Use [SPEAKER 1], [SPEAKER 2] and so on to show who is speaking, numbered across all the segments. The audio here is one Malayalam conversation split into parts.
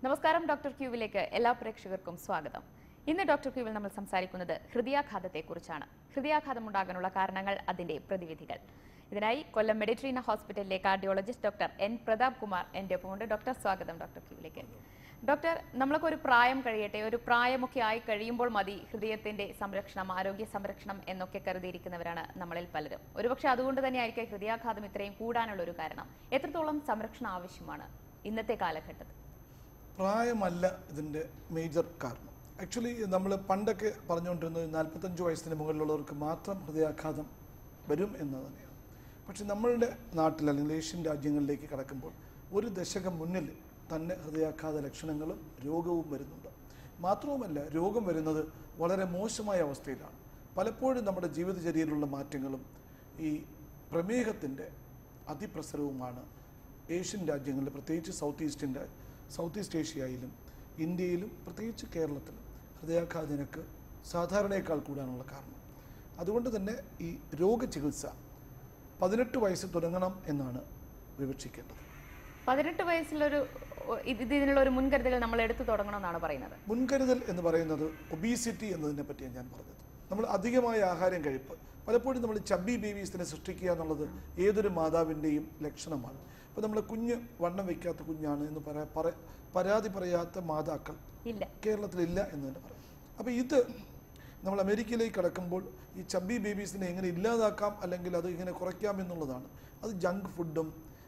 [SPEAKER 1] നമസ്കാരം ഡോക്ടർ ക്യൂവിലേക്ക് എല്ലാ പ്രേക്ഷകർക്കും സ്വാഗതം ഇന്ന് ഡോക്ടർ ക്യൂവിൽ നമ്മൾ സംസാരിക്കുന്നത് ഹൃദയാഘാതത്തെക്കുറിച്ചാണ് ഹൃദയാഘാതം ഉണ്ടാകാനുള്ള കാരണങ്ങൾ അതിന്റെ പ്രതിവിധികൾ ഇതിനായി കൊല്ലം മെഡിട്രീന ഹോസ്പിറ്റലിലെ cardiologist doctor N Pratap Kumar എൻ്റെ ഒപ്പമുണ്ട് ഡോക്ടർ സ്വാഗതം ഡോക്ടർ ക്യൂവിലേക്ക് ഡോക്ടർ നമ്മളൊക്കെ ഒരു പ്രായം കഴിയട്ടെ ഒരു പ്രായമൊക്കെ ആയി കഴിയുമ്പോൾ മതി ഹൃദയത്തിന്റെ സംരക്ഷണം ആരോഗ്യ സംരക്ഷണം എന്നൊക്കെ കരുതിയിരിക്കുന്നവരാണ് നമ്മളിൽ പലരും ഒരുപക്ഷെ അതുകൊണ്ട് തന്നെയായിരിക്കും ഹൃദയാഘാതം ഇത്രയും കൂടാനുള്ള ഒരു കാരണം എത്രത്തോളം സംരക്ഷണം ആവശ്യമാണ് ഇന്നത്തെ കാലഘട്ടത്തിൽ
[SPEAKER 2] പ്രായമല്ല ഇതിൻ്റെ മേജർ കാരണം ആക്ച്വലി നമ്മൾ പണ്ടൊക്കെ പറഞ്ഞുകൊണ്ടിരുന്നത് നാൽപ്പത്തഞ്ച് വയസ്സിന് മുകളിലുള്ളവർക്ക് മാത്രം ഹൃദയാഘാതം വരും എന്ന് തന്നെയാണ് പക്ഷെ നമ്മളുടെ നാട്ടിൽ അല്ലെങ്കിൽ ഏഷ്യൻ രാജ്യങ്ങളിലേക്ക് കടക്കുമ്പോൾ ഒരു ദശകം മുന്നിൽ തന്നെ ഹൃദയാഘാത ലക്ഷണങ്ങളും രോഗവും വരുന്നുണ്ട് മാത്രവുമല്ല രോഗം വരുന്നത് വളരെ മോശമായ അവസ്ഥയിലാണ് പലപ്പോഴും നമ്മുടെ ജീവിതചര്യയിലുള്ള മാറ്റങ്ങളും ഈ പ്രമേഹത്തിൻ്റെ അതിപ്രസരവുമാണ് ഏഷ്യൻ രാജ്യങ്ങളിൽ പ്രത്യേകിച്ച് സൗത്ത് ഈസ്റ്റിൻ്റെ സൗത്ത് ഈസ്റ്റ് ഏഷ്യയിലും ഇന്ത്യയിലും പ്രത്യേകിച്ച് കേരളത്തിലും ഹൃദയാഘാത നിരക്ക് സാധാരണയേക്കാൾ കൂടാനുള്ള കാരണം അതുകൊണ്ട് തന്നെ ഈ രോഗചികിത്സ പതിനെട്ട് വയസ്സ് തുടങ്ങണം എന്നാണ് വിവക്ഷിക്കേണ്ടത്
[SPEAKER 1] പതിനെട്ട് വയസ്സിലൊരു ഇത് ഇതിനുള്ള ഒരു മുൻകരുതൽ നമ്മൾ എടുത്തു തുടങ്ങണമെന്നാണ് പറയുന്നത്
[SPEAKER 2] മുൻകരുതൽ എന്ന് പറയുന്നത് ഒബീസിറ്റി എന്നതിനെ പറ്റിയാണ് ഞാൻ പറഞ്ഞത് നമ്മൾ അധികമായ ആഹാരം കഴിപ്പ് പലപ്പോഴും നമ്മൾ ചബ്ബി ബേബീസിനെ സൃഷ്ടിക്കുക എന്നുള്ളത് ഏതൊരു മാതാവിൻ്റെയും ലക്ഷണമാണ് ഇപ്പോൾ നമ്മൾ കുഞ്ഞ് വണ്ണം വയ്ക്കാത്ത കുഞ്ഞാണ് എന്ന് പറയാ പറ- പരാതി പറയാത്ത മാതാക്കൾ
[SPEAKER 1] ഇല്ല
[SPEAKER 2] കേരളത്തിലില്ല എന്ന് തന്നെ പറയാം അപ്പോൾ ഇത് നമ്മൾ അമേരിക്കയിലേക്ക് കടക്കുമ്പോൾ ഈ ചബ്ബി ബേബീസിനെ എങ്ങനെ ഇല്ലാതാക്കാം അല്ലെങ്കിൽ അത് എങ്ങനെ കുറയ്ക്കാം എന്നുള്ളതാണ് അത് ജങ്ക് ഫുഡും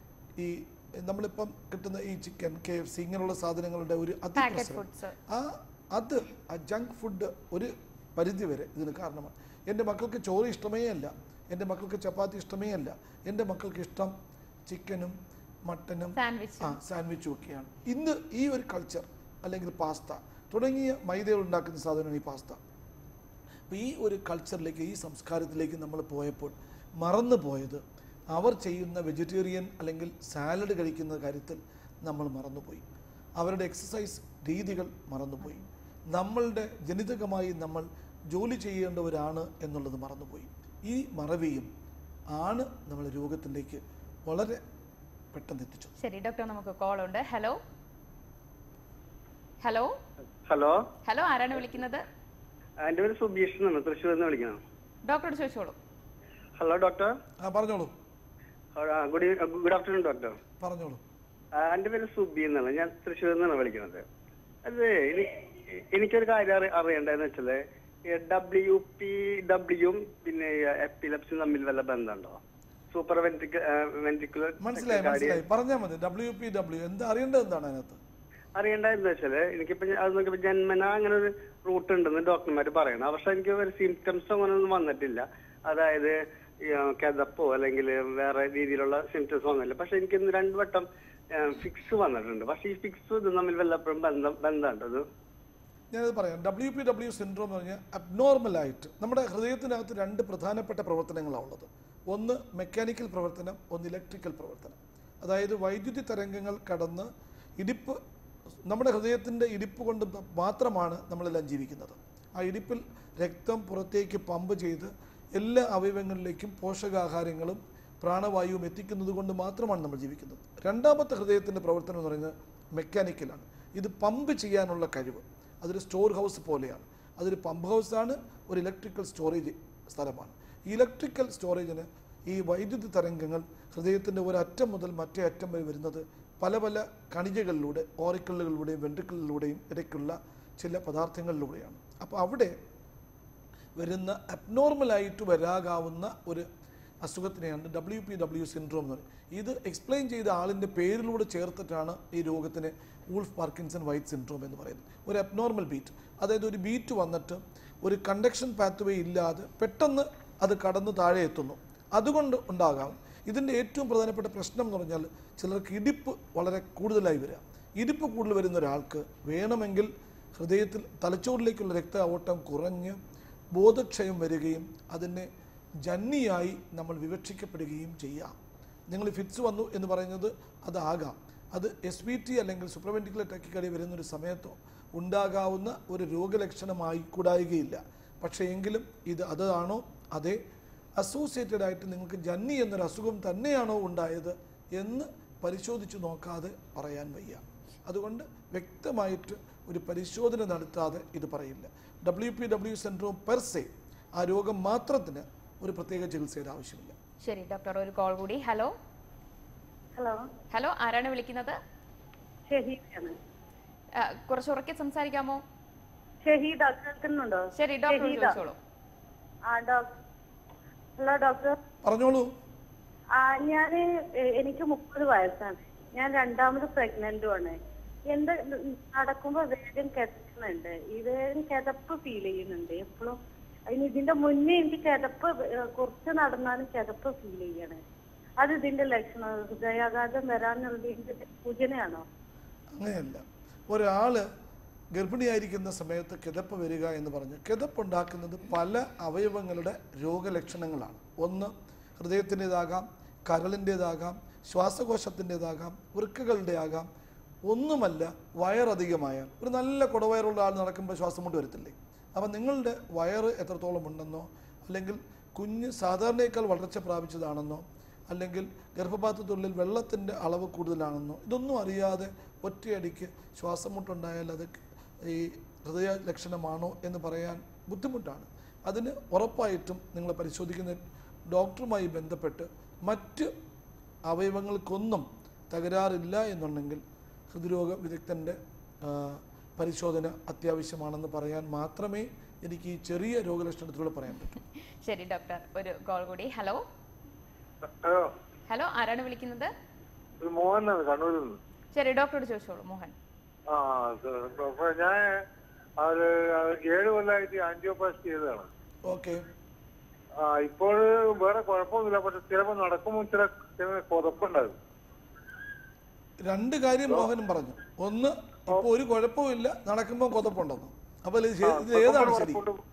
[SPEAKER 2] ഈ നമ്മളിപ്പം കിട്ടുന്ന ഈ ചിക്കൻ കെ എഫ് സി ഇങ്ങനെയുള്ള സാധനങ്ങളുടെ ഒരു
[SPEAKER 1] പാക്കറ്റ്
[SPEAKER 2] അതിപ്രസരം
[SPEAKER 1] ഫുഡ്സ്
[SPEAKER 2] ആ അത് ആ ജങ്ക് ഫുഡ് ഒരു പരിധി വരെ ഇതിന് കാരണമാണ് എൻ്റെ മക്കൾക്ക് ചോറ് ഇഷ്ടമേ അല്ല എൻ്റെ മക്കൾക്ക് ചപ്പാത്തി ഇഷ്ടമേ അല്ല എൻ്റെ മക്കൾക്ക് ഇഷ്ടം ചിക്കനും മട്ടനും
[SPEAKER 1] സാൻഡ്വിച്ച്
[SPEAKER 2] ആ സാൻഡ്വിച്ചും ഒക്കെയാണ് ഇന്ന് ഈ ഒരു കൾച്ചർ അല്ലെങ്കിൽ പാസ്ത തുടങ്ങിയ മൈദകൾ ഉണ്ടാക്കുന്ന സാധനമാണ് ഈ പാസ്ത അപ്പോൾ ഈ ഒരു കൾച്ചറിലേക്ക് ഈ സംസ്കാരത്തിലേക്ക് നമ്മൾ പോയപ്പോൾ മറന്നു പോയത് അവർ ചെയ്യുന്ന വെജിറ്റേറിയൻ അല്ലെങ്കിൽ സാലഡ് കഴിക്കുന്ന കാര്യത്തിൽ നമ്മൾ മറന്നുപോയി അവരുടെ എക്സസൈസ് രീതികൾ മറന്നുപോയി നമ്മളുടെ ജനിതകമായി നമ്മൾ ജോലി ചെയ്യേണ്ടവരാണ് എന്നുള്ളത് മറന്നുപോയി ഈ മറവിയും ആണ് നമ്മൾ രോഗത്തിലേക്ക് വളരെ പെട്ടെന്ന് എത്തിച്ചു
[SPEAKER 1] ശരി ഡോക്ടർ നമുക്ക് കോൾ ഉണ്ട് ഹലോ ഹലോ
[SPEAKER 3] ഹലോ
[SPEAKER 1] ഹലോ ആരാണ് വിളിക്കുന്നത്
[SPEAKER 3] എൻ്റെ പേര് സുബീഷ് എന്നാണ് തൃശ്ശൂരിൽ നിന്ന് വിളിക്കണം
[SPEAKER 1] ഡോക്ടറോട് ചോദിച്ചോളൂ
[SPEAKER 3] ഹലോ ഡോക്ടർ
[SPEAKER 2] ആ പറഞ്ഞോളൂ
[SPEAKER 3] ഗുഡ് ഗുഡ് ആഫ്റ്റർനൂൺ ഡോക്ടർ
[SPEAKER 2] പറഞ്ഞോളൂ
[SPEAKER 3] എൻ്റെ പേര് സുബി എന്നാണ് ഞാൻ തൃശ്ശൂരിൽ നിന്നാണ് വിളിക്കുന്നത് അത് എനി- എനിക്കൊരു കാര്യം അറി അറിയേണ്ടതെന്ന് വെച്ചാല് ഡബ്ല്യു പി ഡബ്ല്യൂയും പിന്നെ എപ്പിലപ്സും തമ്മിൽ വല്ല ബന്ധമുണ്ടോ സൂപ്പർ വെന്റിക്കുലർ
[SPEAKER 2] മനസ്സിലായി മനസ്സിലായി പറഞ്ഞാൽ മതി ഡബ്ല്യു പി ഡബ്ല്യു എന്താ അറിയേണ്ടത് എന്താണ് അതിനകത്ത്
[SPEAKER 3] അറിയേണ്ടത് എന്താ വെച്ചാല് എനിക്കിപ്പോ അത് നോക്കിയപ്പോ ജന്മന അങ്ങനെ ഒരു റൂട്ട് ഉണ്ടെന്ന് ഡോക്ടർമാർ പറയണം പക്ഷെ എനിക്ക് ഒരു സിംറ്റംസ് അങ്ങനെ ഒന്നും വന്നിട്ടില്ല അതായത് ഈ, ആ, കിതപ്പോ അല്ലെങ്കിൽ വേറെ രീതിയിലുള്ള സിംറ്റംസ് വന്നില്ല പക്ഷെ എനിക്ക് ഇന്ന് രണ്ടു വട്ടം ഫിക്സ് വന്നിട്ടുണ്ട് പക്ഷെ ഈ ഫിക്സ് ഇത് തമ്മിൽ വല്ലപ്പോഴും ബന്ധം ബന്ധമുണ്ടോ അത്
[SPEAKER 2] ഞാനത് പറയാം ഡബ്ല്യു പി ഡബ്ല്യു സിൻഡ്രോം എന്ന് പറഞ്ഞാൽ അബ്നോർമലായിട്ട് നമ്മുടെ ഹൃദയത്തിനകത്ത് രണ്ട് പ്രധാനപ്പെട്ട പ്രവർത്തനങ്ങളാണ് ഉള്ളത് ഒന്ന് മെക്കാനിക്കൽ പ്രവർത്തനം ഒന്ന് ഇലക്ട്രിക്കൽ പ്രവർത്തനം അതായത് വൈദ്യുതി തരംഗങ്ങൾ കടന്ന് ഇടിപ്പ് നമ്മുടെ ഹൃദയത്തിൻ്റെ ഇടിപ്പ് കൊണ്ട് മാത്രമാണ് നമ്മളെല്ലാം ജീവിക്കുന്നത് ആ ഇടിപ്പിൽ രക്തം പുറത്തേക്ക് പമ്പ് ചെയ്ത് എല്ലാ അവയവങ്ങളിലേക്കും പോഷകാഹാരങ്ങളും പ്രാണവായുവും എത്തിക്കുന്നത് കൊണ്ട് മാത്രമാണ് നമ്മൾ ജീവിക്കുന്നത് രണ്ടാമത്തെ ഹൃദയത്തിൻ്റെ പ്രവർത്തനം എന്ന് പറയുന്നത് മെക്കാനിക്കലാണ് ഇത് പമ്പ് ചെയ്യാനുള്ള കഴിവ് അതൊരു സ്റ്റോർ ഹൗസ് പോലെയാണ് അതൊരു പമ്പ് ഹൗസാണ് ഒരു ഇലക്ട്രിക്കൽ സ്റ്റോറേജ് സ്ഥലമാണ് ഈ ഇലക്ട്രിക്കൽ സ്റ്റോറേജിന് ഈ വൈദ്യുതി തരംഗങ്ങൾ ഹൃദയത്തിൻ്റെ ഒരറ്റം മുതൽ മറ്റേ അറ്റം വരെ വരുന്നത് പല പല കണികകളിലൂടെ ഓറിക്കല്ലുകളിലൂടെയും വെൻട്രിക്കലിലൂടെയും ഇടയ്ക്കുള്ള ചില പദാർത്ഥങ്ങളിലൂടെയാണ് അപ്പോൾ അവിടെ വരുന്ന അബ്നോർമലായിട്ട് വരാകാവുന്ന ഒരു അസുഖത്തിനെയാണ് ഡബ്ല്യു പി ഡബ്ല്യു സിൻഡ്രോം എന്ന് പറയുന്നത് ഇത് എക്സ്പ്ലെയിൻ ചെയ്ത ആളിൻ്റെ പേരിലൂടെ ചേർത്തിട്ടാണ് ഈ രോഗത്തിന് വൂൾഫ് പാർക്കിൻസൺ വൈറ്റ് സിൻഡ്രോം എന്ന് പറയുന്നത് ഒരു അബ്നോർമൽ ബീറ്റ് അതായത് ഒരു ബീറ്റ് വന്നിട്ട് ഒരു കണ്ടക്ഷൻ പാത്വേ ഇല്ലാതെ പെട്ടെന്ന് അത് കടന്ന് താഴെ എത്തുന്നു അതുകൊണ്ട് ഉണ്ടാകാം ഇതിൻ്റെ ഏറ്റവും പ്രധാനപ്പെട്ട പ്രശ്നം എന്ന് പറഞ്ഞാൽ ചിലർക്ക് ഇടിപ്പ് വളരെ കൂടുതലായി വരിക ഇടിപ്പ് കൂടുതൽ വരുന്ന ഒരാൾക്ക് വേണമെങ്കിൽ ഹൃദയത്തിൽ തലച്ചോറിലേക്കുള്ള രക്ത ഓട്ടം കുറഞ്ഞ് ബോധക്ഷയം വരികയും അതിനെ ജന്നിയായി നമ്മൾ വിവക്ഷിക്കപ്പെടുകയും ചെയ്യാം നിങ്ങൾ ഫിറ്റ്സ് വന്നു എന്ന് പറയുന്നത് അതാകാം അത് എസ് വി ടി അല്ലെങ്കിൽ സുപ്രവെൻറ്റിക്കുലർ ടെക്കിക്കടി വരുന്ന ഒരു സമയത്തോ ഉണ്ടാകാവുന്ന ഒരു രോഗലക്ഷണമായി കൂടായികയില്ല പക്ഷേ എങ്കിലും ഇത് അതാണോ അതേ അസോസിയേറ്റഡ് ആയിട്ട് നിങ്ങൾക്ക് ജന്നി എന്നൊരു അസുഖം തന്നെയാണോ ഉണ്ടായത് എന്ന് പരിശോധിച്ച് നോക്കാതെ പറയാൻ വയ്യ അതുകൊണ്ട് വ്യക്തമായിട്ട് ഒരു പരിശോധന നടത്താതെ ഇത് പറയില്ല W P W syndrome per se ആ രോഗം മാത്രത്തിന് ഒരു പ്രത്യേക ചികിത്സയുടെ ആവശ്യമില്ല
[SPEAKER 1] ശരി ഡോക്ടർ ഒരു കോൾ കൂടി ഹലോ
[SPEAKER 4] ഹലോ
[SPEAKER 1] ഹലോ ആരാണ് വിളിക്കുന്നത്
[SPEAKER 4] ഷഹീദാണ്
[SPEAKER 1] ആ, കുറച്ച് ഉറക്കെ സംസാരിക്കാമോ
[SPEAKER 4] ഷഹീദ കേൾക്കുന്നുണ്ടോ
[SPEAKER 1] ശരി ഡോക്ടർ
[SPEAKER 4] ഷഹീദ.
[SPEAKER 1] ചോദിച്ചോളൂ
[SPEAKER 4] ആ ഡോക്ടർ ഹലോ ഡോക്ടർ
[SPEAKER 2] പറഞ്ഞോളൂ
[SPEAKER 4] ആ ഞാന് എ- എനിക്ക് മുപ്പത് വയസ്സാണ് ഞാൻ രണ്ടാമത് പ്രഗ്നന്റും ആണ് എന്ത് നടക്കുമ്പോ വേഗം കിടക്കുന്നുണ്ട് ഈ വേഗം കിതപ്പ് ഫീൽ ചെയ്യുന്നുണ്ട് എപ്പോഴും അതിന് ഇതിന്റെ മുന്നേ എനിക്ക് കിതപ്പ് ഏ, കുറച്ച് നടന്നാലും കിതപ്പ് ഫീൽ ചെയ്യണേ അത് ഇതിന്റെ ലക്ഷണം ഹൃദയാഘാതം വരാനുള്ളതിന്റെ സൂചനയാണോ
[SPEAKER 2] അങ്ങനെയല്ല ഒരാൾ ഗർഭിണിയായിരിക്കുന്ന സമയത്ത് കിതപ്പ് വരിക എന്ന് പറഞ്ഞ് കിതപ്പുണ്ടാക്കുന്നത് പല അവയവങ്ങളുടെ രോഗലക്ഷണങ്ങളാണ് ഒന്ന് ഹൃദയത്തിൻ്റെതാകാം കരളിൻ്റെതാകാം ശ്വാസകോശത്തിൻ്റെതാകാം വൃക്കകളുടെ ആകാം ഒന്നുമല്ല വയറധികമായാൽ ഒരു നല്ല കുടവയറുള്ള ആൾ നടക്കുമ്പോൾ ശ്വാസം കൊണ്ട് വരത്തില്ലേ അപ്പം നിങ്ങളുടെ വയറ് എത്രത്തോളം ഉണ്ടെന്നോ അല്ലെങ്കിൽ കുഞ്ഞ് സാധാരണയേക്കാൾ വളർച്ച പ്രാപിച്ചതാണെന്നോ അല്ലെങ്കിൽ ഗർഭപാത്രത്തിനുള്ളിൽ വെള്ളത്തിൻ്റെ അളവ് കൂടുതലാണെന്നോ ഇതൊന്നും അറിയാതെ ഒറ്റയടിക്ക് ശ്വാസം മുട്ടുണ്ടായാൽ അത് ഈ ഹൃദയ ലക്ഷണമാണോ എന്ന് പറയാൻ ബുദ്ധിമുട്ടാണ് അതിന് ഉറപ്പായിട്ടും നിങ്ങൾ പരിശോധിക്കുന്ന ഡോക്ടറുമായി ബന്ധപ്പെട്ട് മറ്റ് അവയവങ്ങൾക്കൊന്നും തകരാറില്ല എന്നുണ്ടെങ്കിൽ ഹൃദ്രോഗ വിദഗ്ധൻ്റെ ആ, പരിശോധന അത്യാവശ്യമാണെന്ന് പറയാൻ മാത്രമേ എനിക്ക് ഈ ചെറിയ രോഗലക്ഷണത്തിലൂടെ പറയാൻ പറ്റൂ
[SPEAKER 1] ശരി ഡോക്ടർ ഒരു കോൾ കൂടി ഹലോ
[SPEAKER 5] ഹലോ
[SPEAKER 1] ഹലോ ആരാണ് വിളിക്കുന്നത്
[SPEAKER 5] ഇത് മോഹനാണ് കണ്ണൂരിൽ നിന്ന്
[SPEAKER 1] ശരി ഡോക്ടറോട് ചോദിച്ചോളൂ മോഹൻ
[SPEAKER 5] ആ ഡോക്ടറെ ഞാൻ അത് ഏഴ് കൊല്ലമായിട്ട് ആൻജിയോപ്ലാസ്റ്റി ചെയ്തതാണ്
[SPEAKER 2] ഓക്കെ
[SPEAKER 5] ആ ഇപ്പോൾ വേറെ കുഴപ്പമൊന്നുമില്ല പക്ഷെ ചിലപ്പോൾ നടക്കുമ്പോൾ ചില ചില കൊതപ്പുണ്ടാകും
[SPEAKER 2] രണ്ട് കാര്യം മോഹനും പറഞ്ഞു ഒന്ന് ഇപ്പൊ ഒരു കുഴപ്പമില്ല നടക്കുമ്പോൾ കൊതപ്പുണ്ടെന്ന് അപ്പൊ ഇത് ശരി- ഇത് ഏതാണ് ശരി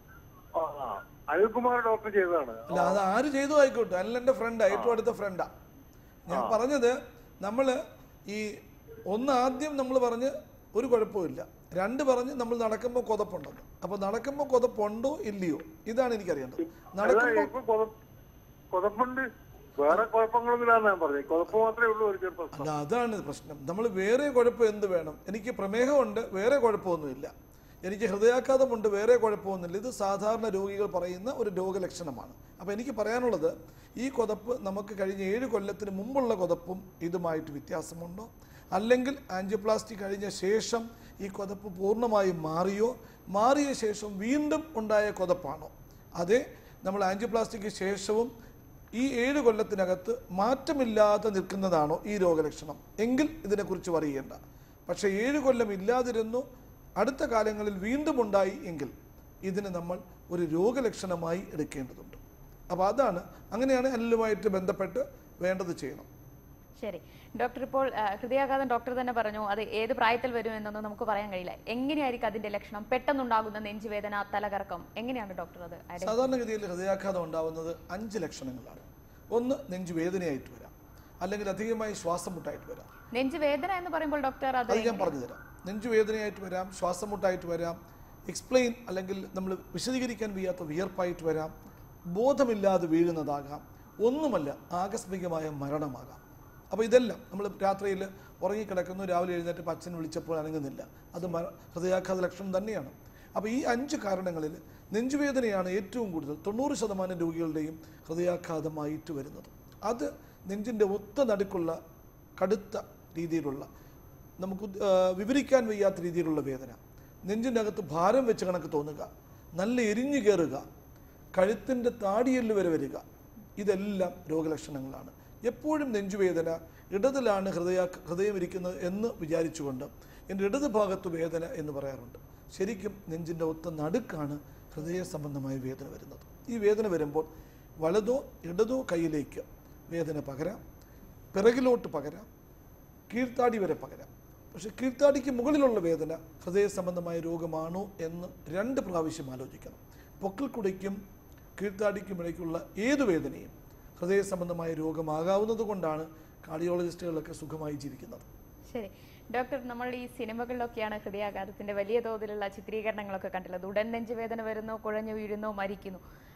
[SPEAKER 5] ആ, ആ. അനിൽകുമാർ ഡോക്ടർ ചെയ്തതാണ്
[SPEAKER 2] അല്ല അത് ആര് ചെയ്തു ആയിക്കോട്ടെ അല്ല എൻ്റെ ഫ്രണ്ടാ ഏറ്റവും അടുത്ത ഫ്രണ്ടാ ഞാൻ പറഞ്ഞത് നമ്മൾ ഈ ഒന്ന് ആദ്യം നമ്മൾ പറഞ്ഞ് ഒരു കുഴപ്പമില്ല രണ്ട് പറഞ്ഞ് നമ്മൾ നടക്കുമ്പോൾ കൊതപ്പുണ്ടെന്ന് അപ്പൊ നടക്കുമ്പോൾ കൊതപ്പുണ്ടോ ഇല്ലയോ ഇതാണ് എനിക്കറിയേണ്ടത്
[SPEAKER 5] അല്ല
[SPEAKER 2] നടക്കുമ്പോൾ
[SPEAKER 5] ഇപ്പൊ കൊത- കൊതപ്പുണ്ട് വേറെ കുഴപ്പങ്ങളൊന്നുമില്ലാന്ന് ഞാൻ പറഞ്ഞു കൊതപ്പ് മാത്രമേ ഉള്ളൂ ഒരു ചെറുപ്പം
[SPEAKER 2] അല്ല അതാണ് പ്രശ്നം നമ്മൾ വേറെ കുഴപ്പം എന്ത് വേണം എനിക്ക് പ്രമേഹമുണ്ട് വേറെ കുഴപ്പമൊന്നുമില്ല എനിക്ക് ഹൃദയാഘാതമുണ്ട് വേറെ കുഴപ്പമൊന്നുമില്ല ഇത് സാധാരണ രോഗികൾ പറയുന്ന ഒരു രോഗലക്ഷണമാണ് അപ്പോൾ എനിക്ക് പറയാനുള്ളത് ഈ കൊതപ്പ് നമുക്ക് കഴിഞ്ഞ ഏഴ് കൊല്ലത്തിന് മുമ്പുള്ള കൊതപ്പും ഇതുമായിട്ട് വ്യത്യാസമുണ്ടോ അല്ലെങ്കിൽ ആൻജിയോപ്ലാസ്റ്റി കഴിഞ്ഞ ശേഷം ഈ കൊതപ്പ് പൂർണ്ണമായും മാറിയോ മാറിയ ശേഷം വീണ്ടും ഉണ്ടായ കൊതപ്പാണോ അതെ നമ്മൾ ആൻജിയോപ്ലാസ്റ്റിക്ക് ശേഷവും ഈ ഏഴ് കൊല്ലത്തിനകത്ത് മാറ്റമില്ലാതെ നിൽക്കുന്നതാണോ ഈ രോഗലക്ഷണം എങ്കിൽ ഇതിനെക്കുറിച്ച് പറയേണ്ട പക്ഷേ ഏഴ് കൊല്ലം ഇല്ലാതിരുന്നു അടുത്ത കാലങ്ങളിൽ വീണ്ടും ഉണ്ടായി എങ്കിൽ ഇതിനെ നമ്മൾ ഒരു രോഗലക്ഷണമായി എടുക്കേണ്ടതുണ്ട് അപ്പോൾ അതാണ് അങ്ങനെയാണ് അനിലുമായിട്ട് ബന്ധപ്പെട്ട് വേണ്ടത് ചെയ്യണം
[SPEAKER 1] ശരി ഡോക്ടർ ഇപ്പോൾ ആ, ഹൃദയാഘാതം ഡോക്ടർ തന്നെ പറഞ്ഞു അത് ഏത് പ്രായത്തിൽ വരും എന്നൊന്നും നമുക്ക് പറയാൻ കഴിയില്ല എങ്ങനെയായിരിക്കും അതിന്റെ ലക്ഷണം പെട്ടെന്നുണ്ടാകുന്ന നെഞ്ചുവേദന തലകറക്കം എങ്ങനെയാണ് ഡോക്ടർ അത് identify
[SPEAKER 2] സാധാരണഗതിയിൽ ഹൃദയാഘാതം ഉണ്ടാവുന്നത് അഞ്ച് ലക്ഷണങ്ങളാണ് ഒന്ന് നെഞ്ചുവേദനയായിട്ട് വരാം അല്ലെങ്കിൽ അധികമായി ശ്വാസം മുട്ടായിട്ട് വരാം
[SPEAKER 1] നെഞ്ചുവേദന എന്ന് പറയുമ്പോൾ ഡോക്ടർ അത്
[SPEAKER 2] അത് ഞാൻ പറഞ്ഞു തരാം നെഞ്ചുവേദനയായിട്ട് വരാം ശ്വാസം മുട്ടായിട്ട് വരാം എക്സ്പ്ലെയിൻ അല്ലെങ്കിൽ നമ്മൾ വിശദീകരിക്കാൻ വയ്യാത്ത വിയർപ്പായിട്ട് വരാം ബോധമില്ലാതെ വീഴുന്നതാകാം ഒന്നുമല്ല ആകസ്മികമായ മരണമാകാം അപ്പോൾ ഇതെല്ലാം നമ്മൾ രാത്രിയിൽ ഉറങ്ങിക്കിടക്കുന്നു രാവിലെ എഴുന്നേറ്റ് ഇപ്പം അച്ഛൻ വിളിച്ചപ്പോൾ അനങ്ങുന്നില്ല അത് മര ഹൃദയാഘാത ലക്ഷണം തന്നെയാണ് അപ്പോൾ ഈ അഞ്ച് കാരണങ്ങളിൽ നെഞ്ചുവേദനയാണ് ഏറ്റവും കൂടുതൽ തൊണ്ണൂറ് ശതമാനം രോഗികളുടെയും ഹൃദയാഘാതമായിട്ട് വരുന്നത് അത് നെഞ്ചിൻ്റെ ഒത്ത നടുക്കുള്ള കടുത്ത രീതിയിലുള്ള നമുക്ക് ഉദ്- ആ, വിവരിക്കാൻ വയ്യാത്ത രീതിയിലുള്ള വേദന നെഞ്ചിൻ്റെ അകത്ത് ഭാരം വെച്ച് കണക്ക് തോന്നുക നല്ല എരിഞ്ഞു കയറുക കഴുത്തിൻ്റെ താടിയെല്ല് വരെ വരിക ഇതെല്ലാം രോഗലക്ഷണങ്ങളാണ് എപ്പോഴും നെഞ്ചുവേദന ഇടതിലാണ് ഹൃദയ ഹൃദയം ഇരിക്കുന്നത് എന്ന് വിചാരിച്ചുകൊണ്ട് എൻ്റെ ഇടത് ഭാഗത്ത് വേദന എന്ന് പറയാറുണ്ട് ശരിക്കും നെഞ്ചിൻ്റെ ഒത്ത നടുക്കാണ് ഹൃദയ സംബന്ധമായ വേദന വരുന്നത് ഈ വേദന വരുമ്പോൾ വലതോ ഇടതോ കൈയിലേക്ക് വേദന പകരാം പിറകിലോട്ട് പകരാം കീഴ്ത്താടി വരെ പകരാം പക്ഷെ കീഴ്ത്താടിക്ക് മുകളിലുള്ള വേദന ഹൃദയ സംബന്ധമായ രോഗമാണോ എന്ന് രണ്ട് പ്രാവശ്യം ആലോചിക്കണം പൊക്കിൾക്കുടയ്ക്കും കീഴ്ത്താടിക്കും ഇടയ്ക്കുള്ള ഏത് വേദനയും ഹൃദയ സംബന്ധമായ രോഗമാകാവുന്നത് കൊണ്ടാണ് കാർഡിയോളജിസ്റ്റുകളൊക്കെ സുഖമായി ജീവിക്കുന്നത്
[SPEAKER 1] ശരി ഡോക്ടർ നമ്മൾ ഈ സിനിമകളിലൊക്കെയാണ് ഹൃദയാഘാതത്തിന്റെ വലിയ തോതിലുള്ള ചിത്രീകരണങ്ങളൊക്കെ കണ്ടുള്ളത് ഉടൻ നെഞ്ചുവേദന വരുന്നു കുഴഞ്ഞു വീഴുന്നു മരിക്കുന്നു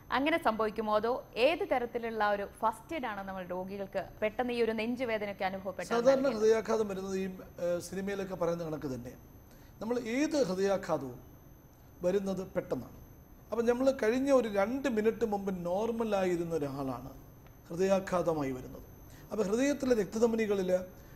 [SPEAKER 1] അങ്ങനെ സംഭവിക്കുമോ അതോ ഏത് തരത്തിലുള്ള ഒരു ഫസ്റ്റ് എയ്ഡ് ആണ് നമ്മൾ രോഗികൾക്ക് പെട്ടെന്ന് ഈ ഒരു നെഞ്ചുവേദനയൊക്കെ അനുഭവപ്പെട്ടാൽ
[SPEAKER 2] സാധാരണ ഹൃദയാഘാതം വരുന്നത് ഈ ഏഹ്, സിനിമയിലൊക്കെ പറയുന്ന കണക്ക് തന്നെയാണ് നമ്മൾ ഏത് ഹൃദയാഘാതവും വരുന്നത് പെട്ടെന്നാണ് അപ്പം നമ്മൾ കഴിഞ്ഞ ഒരു രണ്ട് മിനിറ്റ് മുമ്പ് നോർമലായിരുന്ന ഒരാളാണ് ഹൃദയാഘാതമായി വരുന്നത് അപ്പോൾ ഹൃദയത്തിലെ രക്തധമനികളിൽ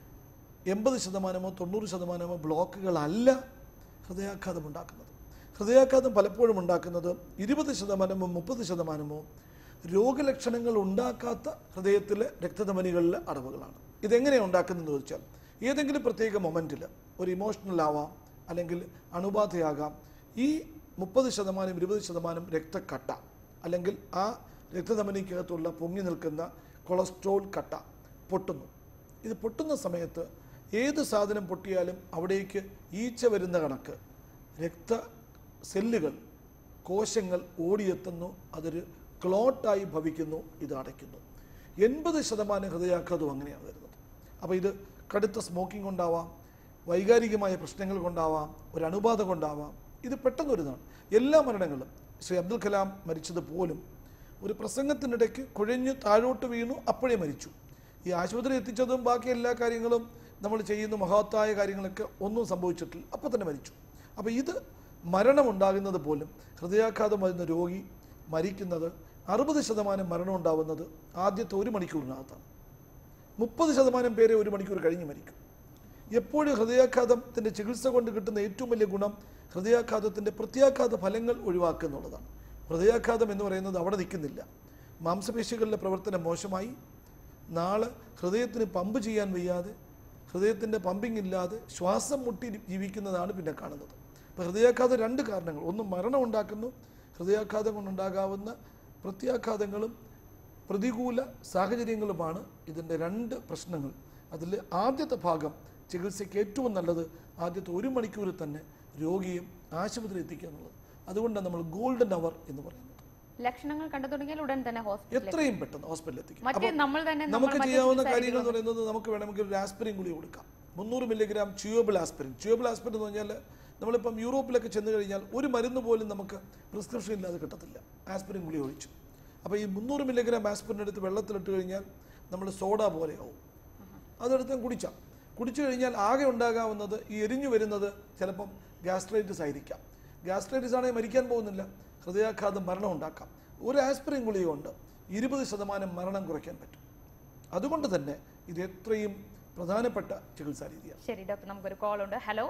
[SPEAKER 2] എൺപത് ശതമാനമോ തൊണ്ണൂറ് ശതമാനമോ ബ്ലോക്കുകളല്ല ഹൃദയാഘാതം ഉണ്ടാക്കുന്നത് ഹൃദയാഘാതം പലപ്പോഴും ഉണ്ടാക്കുന്നത് ഇരുപത് ശതമാനമോ മുപ്പത് ശതമാനമോ രോഗലക്ഷണങ്ങൾ ഉണ്ടാക്കാത്ത ഹൃദയത്തിലെ രക്തധമനികളിലെ അടവുകളാണ് ഇതെങ്ങനെയാണ് ഉണ്ടാക്കുന്നതെന്ന് വെച്ചാൽ ഏതെങ്കിലും പ്രത്യേക മൊമെൻറ്റിൽ ഒരു ഇമോഷണൽ ആവാം അല്ലെങ്കിൽ അണുബാധയാകാം ഈ മുപ്പത് ശതമാനം ഇരുപത് ശതമാനം രക്തക്കട്ട അല്ലെങ്കിൽ ആ രക്തധമനിക്കകത്തുള്ള പൊങ്ങി നിൽക്കുന്ന കൊളസ്ട്രോൾ കട്ട പൊട്ടുന്നു ഇത് പൊട്ടുന്ന സമയത്ത് ഏത് സാധനം പൊട്ടിയാലും അവിടേക്ക് ഈച്ച വരുന്ന കണക്ക് രക്ത സെല്ലുകൾ കോശങ്ങൾ ഓടിയെത്തുന്നു അതൊരു ക്ലോട്ടായി ഭവിക്കുന്നു ഇത് അടയ്ക്കുന്നു എൺപത് ശതമാനം ഹൃദയാഘാതവും അങ്ങനെയാണ് വരുന്നത് അപ്പോൾ ഇത് കടുത്ത സ്മോക്കിംഗ് കൊണ്ടാവാം വൈകാരികമായ പ്രശ്നങ്ങൾ കൊണ്ടാവാം ഒരു അണുബാധ കൊണ്ടാവാം ഇത് പെട്ടെന്ന് വരുന്നതാണ് എല്ലാ മരണങ്ങളും ശ്രീ അബ്ദുൽ കലാം മരിച്ചത് പോലും ഒരു പ്രസംഗത്തിനിടയ്ക്ക് കുഴഞ്ഞു താഴോട്ട് വീണു അപ്പോഴേ മരിച്ചു ഈ ആശുപത്രി എത്തിച്ചതും ബാക്കി എല്ലാ കാര്യങ്ങളും നമ്മൾ ചെയ്യുന്ന മഹത്തായ കാര്യങ്ങളൊക്കെ ഒന്നും സംഭവിച്ചിട്ടില്ല അപ്പോൾ തന്നെ മരിച്ചു അപ്പോൾ ഇത് മരണമുണ്ടാകുന്നത് പോലും ഹൃദയാഘാതം വരുന്ന രോഗി മരിക്കുന്നത് അറുപത് ശതമാനം മരണം ഉണ്ടാവുന്നത് ആദ്യത്തെ ഒരു മണിക്കൂറിനകത്താണ് മുപ്പത് ശതമാനം പേരെ ഒരു മണിക്കൂർ കഴിഞ്ഞ് മരിക്കും എപ്പോഴും ഹൃദയാഘാതത്തിൻ്റെ ചികിത്സ കൊണ്ട് കിട്ടുന്ന ഏറ്റവും വലിയ ഗുണം ഹൃദയാഘാതത്തിൻ്റെ പ്രത്യാഘാത ഫലങ്ങൾ ഒഴിവാക്കുക എന്നുള്ളതാണ് ഹൃദയാഘാതം എന്ന് പറയുന്നത് അവിടെ നിൽക്കുന്നില്ല മാംസപേശികളുടെ പ്രവർത്തനം മോശമായി നാളെ ഹൃദയത്തിന് പമ്പ് ചെയ്യാൻ വയ്യാതെ ഹൃദയത്തിൻ്റെ പമ്പിംഗ് ഇല്ലാതെ ശ്വാസം മുട്ടി ജീവിക്കുന്നതാണ് പിന്നെ കാണുന്നത് അപ്പോൾ ഹൃദയാഘാതം രണ്ട് കാരണങ്ങൾ ഒന്ന് മരണം ഉണ്ടാക്കുന്നു ഹൃദയാഘാതം കൊണ്ടുണ്ടാകാവുന്ന പ്രത്യാഘാതങ്ങളും പ്രതികൂല സാഹചര്യങ്ങളുമാണ് ഇതിൻ്റെ രണ്ട് പ്രശ്നങ്ങൾ അതിൽ ആദ്യത്തെ ഭാഗം ചികിത്സയ്ക്ക് ഏറ്റവും നല്ലത് ആദ്യത്തെ ഒരു മണിക്കൂറിൽ തന്നെ രോഗിയെ ആശുപത്രി എത്തിക്കുക എന്നുള്ളത് അതുകൊണ്ടാണ് നമ്മൾ ഗോൾഡൻ അവർ എന്ന് പറയുന്നത്
[SPEAKER 1] ലക്ഷണങ്ങൾ കണ്ടു തുടങ്ങിയാൽ ഉടൻ തന്നെ ഹോസ്പിറ്റലിൽ
[SPEAKER 2] എത്രയും പെട്ടെന്ന് ഹോസ്പിറ്റലിൽ എത്തിക്കും
[SPEAKER 1] മറ്റേ
[SPEAKER 2] അപ്പോൾ
[SPEAKER 1] നമ്മൾ തന്നെ നമ്മൾ
[SPEAKER 2] നമുക്ക്
[SPEAKER 1] മറ്റേ
[SPEAKER 2] ചെയ്യാവുന്ന
[SPEAKER 1] ചികിത്സാ
[SPEAKER 2] കാര്യങ്ങൾ എന്ന് പറയുന്നത് നമുക്ക് വേണമെങ്കിൽ ഒരു ആസ്പിരിൻ ഗുളിക കൊടുക്കാം മുന്നൂറ് milligram chewable aspirin chewable aspirin എന്ന് പറഞ്ഞാൽ നമ്മളിപ്പം യൂറോപ്പിലൊക്കെ ചെന്ന് കഴിഞ്ഞാൽ ഒരു മരുന്ന് പോലും നമുക്ക് പ്രിസ്ക്രിപ്ഷൻ ഇല്ലാതെ കിട്ടത്തില്ല ആസ്പിരിൻ ഗുളിക ഒഴിച്ചു അപ്പോൾ ഈ മുന്നൂറ് മില്ലിഗ്രാം ആസ്പിരിൻ എടുത്ത് വെള്ളത്തിലിട്ട് കഴിഞ്ഞാൽ നമ്മൾ സോഡ പോലെയാവും അതെടുത്ത് കുടിച്ചാൽ കുടിച്ചു കഴിഞ്ഞാൽ ആകെ ഉണ്ടാകാവുന്നത് ഈ എരിഞ്ഞു വരുന്നത് ചിലപ്പം ഗ്യാസ്ട്രൈറ്റിസ് ആയിരിക്കാം ഗ്യാസ്ട്രൈറ്റിസ് ആണെങ്കിൽ മരിക്കാൻ പോകുന്നില്ല ഹൃദയാഘാതം മരണം ഉണ്ടാക്കാം ഒരു ആസ്പിരിൻ ഗുളിക കൊണ്ട് ഇരുപത് ശതമാനം മരണം കുറയ്ക്കാൻ പറ്റും അതുകൊണ്ട് തന്നെ ഇത് എത്രയും പ്രധാനപ്പെട്ട ചികിത്സാ രീതിയാണ്
[SPEAKER 1] ശരി ഡോക്ടർ നമുക്കൊരു കോൾ ഉണ്ട് ഹലോ